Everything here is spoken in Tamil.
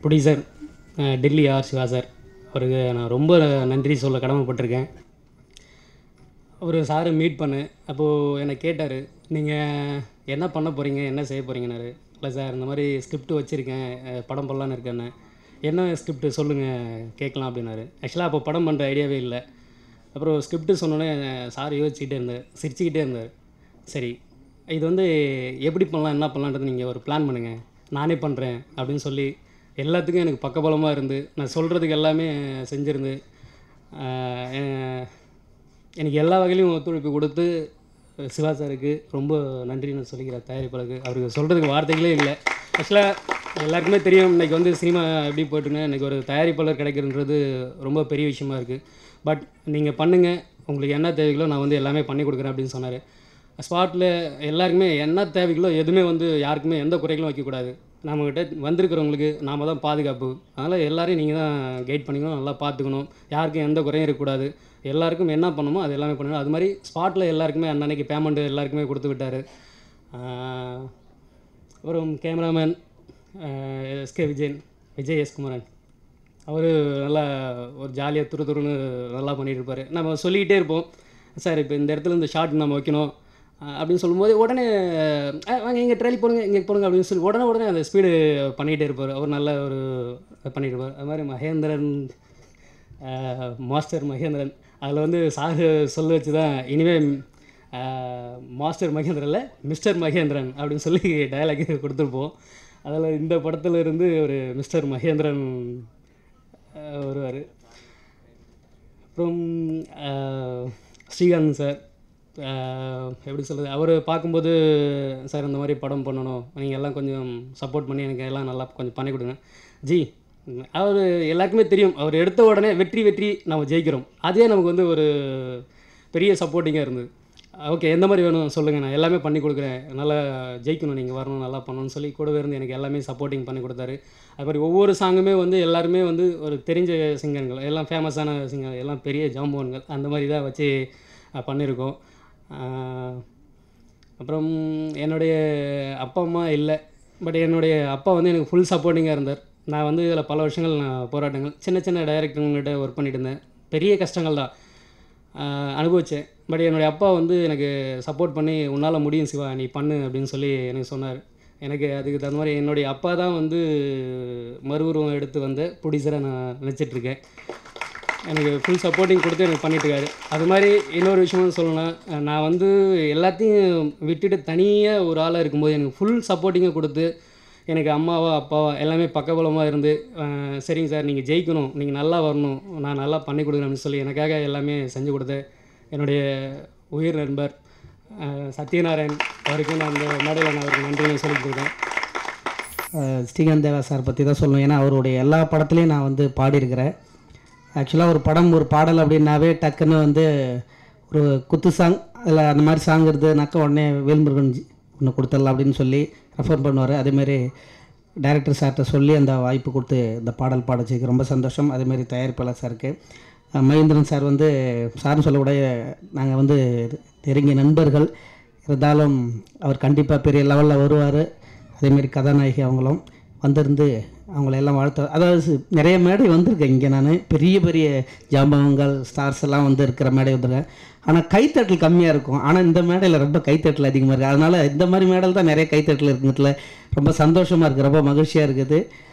producer Delhi R Siva sir அவருக்கு நான் ரொம்ப நன்றி சொல்ல கடமைப்பட்டிருக்கேன் ஒரு சாரை மீட் பண்ணேன் அப்போது என்னை கேட்டார் நீங்கள் என்ன பண்ண போகிறீங்க என்ன செய்ய போகிறீங்கன்னாரு இல்லை சார் இந்த மாதிரி ஸ்கிரிப்ட் வச்சுருக்கேன் அஹ் படம் பண்ணலான்னு இருக்கேன்னு என்ன ஸ்கிரிப்ட் சொல்லுங்கள் கேட்கலாம் அப்படின்னாரு ஆக்சுவலாக அப்போ படம் பண்ணுற ஐடியாவே இல்லை அப்புறம் ஸ்கிரிப்ட் சொன்னோன்னே சார் யோசிச்சுக்கிட்டே இருந்தார் சிரிச்சுக்கிட்டே இருந்தார் சரி இது வந்து எப்படி பண்ணலாம் என்ன பண்ணலான்றது நீங்கள் ஒரு பிளான் பண்ணுங்கள் நானே பண்ணுறேன் அப்படின்னு சொல்லி எல்லாத்துக்கும் எனக்கு பக்கபலமாக இருந்து நான் சொல்கிறதுக்கு எல்லாமே செஞ்சுருந்து ஆஹ் எ- எனக்கு எல்லா வகையிலையும் ஒத்துழைப்பு கொடுத்து சிவா சாருக்கு ரொம்ப நன்றி நான் சொல்லிக்கிறேன் தயாரிப்பாளருக்கு அவருக்கு சொல்கிறதுக்கு வார்த்தைகளே இல்லை ஆக்சுவலாக எல்லாருக்குமே தெரியும் இன்றைக்கி வந்து சினிமா எப்படி போயிட்டுன்னு இன்றைக்கி ஒரு தயாரிப்பாளர் கிடைக்கிறன்றது ரொம்ப பெரிய விஷயமா இருக்குது பட் நீங்கள் பண்ணுங்கள் உங்களுக்கு என்ன தேவைகளோ நான் வந்து எல்லாமே பண்ணி கொடுக்குறேன் அப்படின்னு சொன்னார் ஸ்பாட்டில் எல்லாருக்குமே என்ன தேவைகளோ எதுவுமே வந்து யாருக்குமே எந்த குறைகளும் வைக்கக்கூடாது நம்மக்கிட்ட வந்திருக்கிறவங்களுக்கு நாம தான் பாதுகாப்பு அதனால் எல்லாரையும் நீங்கள் தான் கைட் பண்ணிக்கணும் நல்லா பார்த்துக்கணும் யாருக்கும் எந்த குறையும் இருக்கக்கூடாது எல்லாருக்கும் என்ன பண்ணணுமோ அது எல்லாமே பண்ணணும் அது மாதிரி ஸ்பாட்டில் எல்லாருக்குமே அன்னன்னைக்கு பேமெண்ட் எல்லாருக்குமே கொடுத்து விட்டார் ஆஹ் அப்புறம் cameraman SK Vijayan Vijay S Kumaran அவர் நல்லா ஒரு ஜாலியாக துரு துருன்னு நல்லா பண்ணிட்டு இருப்பாரு நம்ம சொல்லிக்கிட்டே இருப்போம் சார் இப்போ இந்த இடத்துல இந்த ஷாட் நம்ம வைக்கணும் அஹ் அப்படின்னு சொல்லும்போது உடனே அஹ் வாங்க இங்கே ட்ரெலி போடுங்க இங்கே போடுங்க அப்படின்னு சொல்லி உடனே உடனே அந்த ஸ்பீடு பண்ணிகிட்டே இருப்பார் அவர் நல்ல ஒரு பண்ணிட்டு இருப்பார் அது மாதிரி மகேந்திரன் அஹ் மாஸ்டர் மகேந்திரன் அதில் வந்து சார் சொல்ல வச்சு தான் இனிமேல் மாஸ்டர் மகேந்திரனில் மிஸ்டர் மகேந்திரன் அப்படின்னு சொல்லி டயலாக் கொடுத்துருப்போம் அதில் இந்த படத்துல இருந்து ஒரு மிஸ்டர் மகேந்திரன் வருவார் அப்புறம் அஹ், ஸ்ரீகாந்த் சார் அஹ், எப்படி சொல்கிறது அவர் பார்க்கும்போது சார் இந்த மாதிரி படம் பண்ணணும் நீங்கள் எல்லாம் கொஞ்சம் சப்போர்ட் பண்ணி எனக்கு எல்லாம் நல்லா கொஞ்சம் பண்ணி கொடுங்க ஜி அவர் எல்லாருக்குமே தெரியும் அவர் எடுத்த உடனே வெற்றி வெற்றி நம்ம ஜெயிக்கிறோம் அதே நமக்கு வந்து ஒரு பெரிய சப்போர்ட்டிங்காக இருந்தது ஓகே எந்த மாதிரி வேணும் சொல்லுங்கள் நான் எல்லாமே பண்ணி கொடுக்குறேன் நல்லா ஜெயிக்கணும் நீங்கள் வரணும் நல்லா பண்ணணும்னு சொல்லி கூடவே இருந்து எனக்கு எல்லாமே சப்போர்ட்டிங் பண்ணி கொடுத்தாரு அது மாதிரி ஒவ்வொரு சாங்குமே வந்து எல்லாருமே வந்து ஒரு தெரிஞ்ச சிங்கர்கள் எல்லாம் ஃபேமஸான சிங்கர் எல்லாம் பெரிய ஜாம்பவான்கள் அந்த மாதிரி தான் வச்சு அஹ், பண்ணியிருக்கோம் அஹ், அப்புறம் என்னுடைய அப்பா அம்மா இல்லை பட் என்னுடைய அப்பா வந்து எனக்கு ஃபுல் சப்போர்ட்டிங்காக இருந்தார் நான் வந்து இதில் பல வருஷங்கள் நான் போராட்டங்கள் சின்ன சின்ன டைரக்டருங்கள்கிட்ட ஒர்க் பண்ணிட்டு இருந்தேன் பெரிய கஷ்டங்கள் தான் ஆஹ் அனுபவிச்சேன் பட் என்னுடைய அப்பா வந்து எனக்கு சப்போர்ட் பண்ணி உன்னால் முடியும் சிவா நீ பண்ணு அப்படின்னு சொல்லி எனக்கு சொன்னார் எனக்கு அதுக்கு தகுந்த மாதிரி என்னுடைய அப்பா தான் வந்து மறுஉருவம் எடுத்து வந்த ப்ரொடியூசராக நான் நினச்சிட்ருக்கேன் எனக்கு ஃபுல் சப்போர்ட்டிங் கொடுத்து எனக்கு பண்ணிட்டு இருக்காரு அது மாதிரி இன்னொரு விஷயமும் சொல்லணும் அஹ் நான் வந்து எல்லாத்தையும் விட்டுட்டு தனியாக ஒரு ஆளாக இருக்கும்போது எனக்கு ஃபுல் சப்போர்ட்டிங்கை கொடுத்து எனக்கு அம்மாவா அப்பாவா எல்லாமே பக்கபலமாக இருந்து அஹ் சரிங்க சார் நீங்கள் ஜெயிக்கணும் நீங்கள் நல்லா வரணும் நான் நல்லா பண்ணி கொடுக்குறேன் அப்படின்னு சொல்லி எனக்காக எல்லாமே செஞ்சு கொடுத்த என்னுடைய உயிர் நண்பர் அஹ் சத்யநாராயண் அவருக்கு நான் அந்த மேடையில் நான் அவருக்கு நன்றி சொல்லிட்டு இருக்கேன் அஹ் ஸ்ரீகாந்த் தேவா சார் பற்றி தான் சொல்லணும் ஏன்னா அவருடைய எல்லா படத்துலையும் நான் வந்து பாடியிருக்கிறேன் ஆக்சுவலாக ஒரு படம் ஒரு பாடல் அப்படின்னாவே டக்குன்னு வந்து ஒரு குத்து சாங் அதில் அந்த மாதிரி சாங் இருந்ததுனாக்கா உடனே வேல்முருகன் ஜி ஒன்று கொடுத்துடலாம் அப்படின்னு சொல்லி ரெஃபர் பண்ணுவார் அதேமாரி டைரக்டர் சார்கிட்ட சொல்லி அந்த வாய்ப்பு கொடுத்து இந்த பாடல் பாட வச்சதுக்கு ரொம்ப சந்தோஷம் அதேமாரி தயாரிப்பாளர் சாருக்கு அஹ் மகேந்திரன் சார் வந்து சார்னு சொல்லக்கூடிய நாங்கள் வந்து நெருங்கிய நண்பர்கள் இருந்தாலும் அவர் கண்டிப்பாக பெரிய லெவலில் வருவார் அதேமாரி கதாநாயகி அவங்களும் வந்திருந்து அவங்கள எல்லாம் வாழ்த்த அதாவது சி- நிறைய மேடை வந்திருக்கேன் இங்கே நான் பெரிய பெரிய ஜாம்பவங்கள் ஸ்டார்ஸ் எல்லாம் வந்து இருக்கிற மேடை வந்திருக்கேன் ஆனால் கைத்தட்டல் கம்மியாக இருக்கும் ஆனால் இந்த மேடையில் ரொம்ப கைத்தட்டல் அதிகமாக இருக்குது அதனால் இந்த மாதிரி மேடையில் தான் நிறைய கைத்தட்டல் இருக்கிறதுல ரொம்ப சந்தோஷமாக இருக்குது ரொம்ப மகிழ்ச்சியாக இருக்குது